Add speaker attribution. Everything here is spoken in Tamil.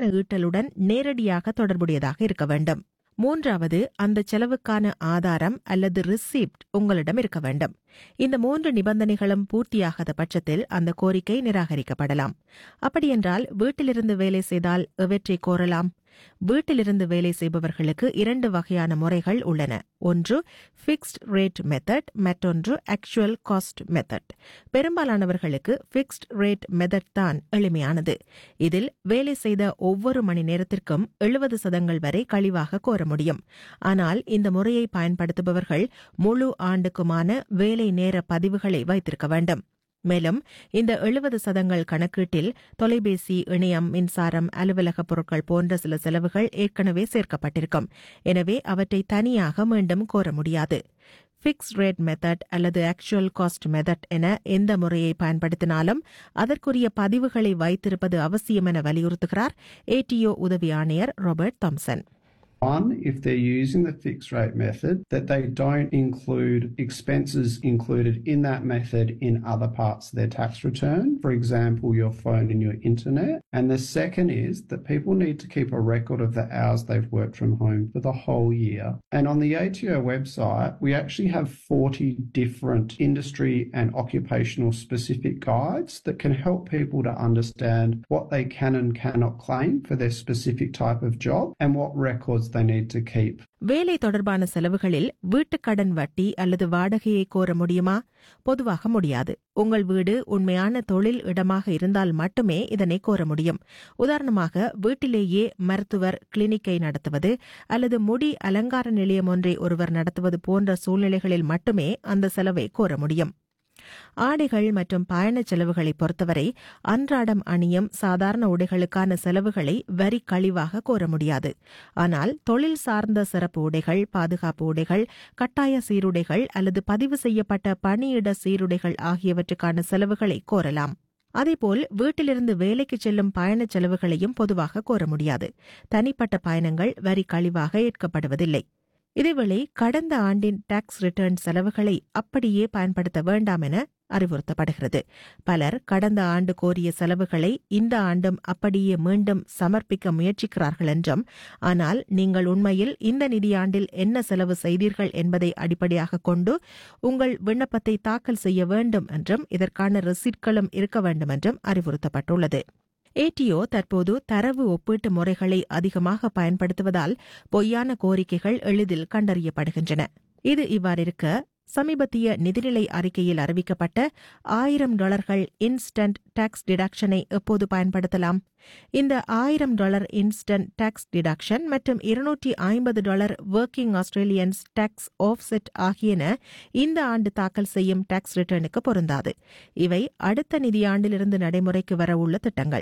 Speaker 1: ஈட்டலுடன் நேரடியாக தொடர்புடையதாக இருக்க வேண்டும் மூன்றாவது அந்த செலவுக்கான ஆதாரம் அல்லது ரிசிப்ட் உங்களிடம் இருக்க வேண்டும் இந்த மூன்று நிபந்தனைகளும் பூர்த்தியாகாத பட்சத்தில் அந்த கோரிக்கை நிராகரிக்கப்படலாம் அப்படியென்றால் வீட்டிலிருந்து வேலை செய்தால் எவற்றை கோரலாம் வீட்டிலிருந்து வேலை செய்பவர்களுக்கு இரண்டு வகையான முறைகள் உள்ளன ஒன்று ஃபிக்ஸ்ட் ரேட் மெத்தட் மற்றொன்று ஆக்சுவல் காஸ்ட் மெத்தட் பெரும்பாலானவர்களுக்கு ஃபிக்ஸ்ட் ரேட் மெத்தட் தான் எளிமையானது இதில் வேலை செய்த ஒவ்வொரு மணி நேரத்திற்கும் எழுபது சதங்கள் வரை கழிவாக கோர முடியும் ஆனால் இந்த முறையை பயன்படுத்துபவர்கள் முழு ஆண்டுக்குமான வேலை நேர பதிவுகளை வைத்திருக்க வேண்டும் மேலும் இந்த எழுபது சதங்கள் கணக்கீட்டில் தொலைபேசி இணையம் மின்சாரம் அலுவலக பொருட்கள் போன்ற சில செலவுகள் ஏற்கனவே சேர்க்கப்பட்டிருக்கும் எனவே அவற்றை தனியாக மீண்டும் கோர முடியாது ஃபிக்ஸ் ரேட் மெத்தட் அல்லது ஆக்சுவல் காஸ்ட் மெத்தட் என எந்த முறையை பயன்படுத்தினாலும் அதற்குரிய பதிவுகளை வைத்திருப்பது அவசியம் என வலியுறுத்துகிறார் ஏடிஓ உதவி ஆணையர் Robert Thomson
Speaker 2: One, if they're using the fixed rate method, that they don't include expenses included in that method in other parts of their tax return, for example, your phone and your internet. And the second is that people need to keep a record of the hours they've worked from home for the whole year. And on the ATO website, we actually have 40 different industry and occupational specific guides that can help people to understand what they can and cannot claim for their specific type of job and what records they need to keep.
Speaker 1: வேலை தொடர்பான செலவுகளில் வீட்டுக்கடன் வட்டி அல்லது வாடகையை கோர முடியுமா பொதுவாக முடியாது உங்கள் வீடு உண்மையான தொழில் இடமாக இருந்தால் மட்டுமே இதனை கோர முடியும் உதாரணமாக வீட்டிலேயே மருத்துவர் கிளினிக்கை நடத்துவது அல்லது முடி அலங்கார நிலையம் ஒன்றை ஒருவர் நடத்துவது போன்ற சூழ்நிலைகளில் மட்டுமே அந்த செலவை கோர முடியும் ஆடைகள் மற்றும் பயணச் செலவுகளை பொறுத்தவரை அன்றாடம் அணியும் சாதாரண உடைகளுக்கான செலவுகளை வரி கழிவாக கோர முடியாது ஆனால் தொழில் சார்ந்த சிறப்பு உடைகள் பாதுகாப்பு உடைகள் கட்டாய சீருடைகள் அல்லது பதிவு செய்யப்பட்ட பணியிட சீருடைகள் ஆகியவற்றுக்கான செலவுகளை கோரலாம் அதேபோல் வீட்டிலிருந்து வேலைக்கு செல்லும் பயணச் செலவுகளையும் பொதுவாக கோர முடியாது தனிப்பட்ட பயணங்கள் வரி கழிவாக ஏற்கப்படுவதில்லை இதேவேளை கடந்த ஆண்டின் டாக்ஸ் ரிட்டர்ன் செலவுகளை அப்படியே பயன்படுத்த வேண்டாம் என அறிவுறுத்தப்படுகிறது பலர் கடந்த ஆண்டு கோரிய செலவுகளை இந்த ஆண்டும் அப்படியே மீண்டும் சமர்ப்பிக்க முயற்சிக்கிறார்கள் என்றும் ஆனால் நீங்கள் உண்மையில் இந்த நிதியாண்டில் என்ன செலவு செய்தீர்கள் என்பதை அடிப்படையாக கொண்டு உங்கள் விண்ணப்பத்தை தாக்கல் செய்ய வேண்டும் என்றும் இதற்கான ரெசிப்ட்களும் இருக்க வேண்டும் என்றும் அறிவுறுத்தப்பட்டுள்ளது ஏடிஓ தற்போது தரவு ஒப்பீட்டு முறைகளை அதிகமாக பயன்படுத்துவதால் பொய்யான கோரிக்கைகள் எளிதில் கண்டறியப்படுகின்றன இது இவ்வாறிருக்க சமீபத்திய நிதிநிலை அறிக்கையில் அறிவிக்கப்பட்ட ஆயிரம் டாலர்கள் இன்ஸ்டன்ட் டாக்ஸ் டிடக்ஷனை எப்போது பயன்படுத்தலாம் இந்த ஆயிரம் டாலர் இன்ஸ்டன்ட் டாக்ஸ் டிடக்ஷன் மற்றும் இருநூற்றி ஐம்பது dollar working Australians tax offset ஆகியன இந்த ஆண்டு தாக்கல் செய்யும் டாக்ஸ் ரிட்டர்னுக்கு பொருந்தாது இவை அடுத்த நிதியாண்டிலிருந்து நடைமுறைக்கு வரவுள்ள திட்டங்கள்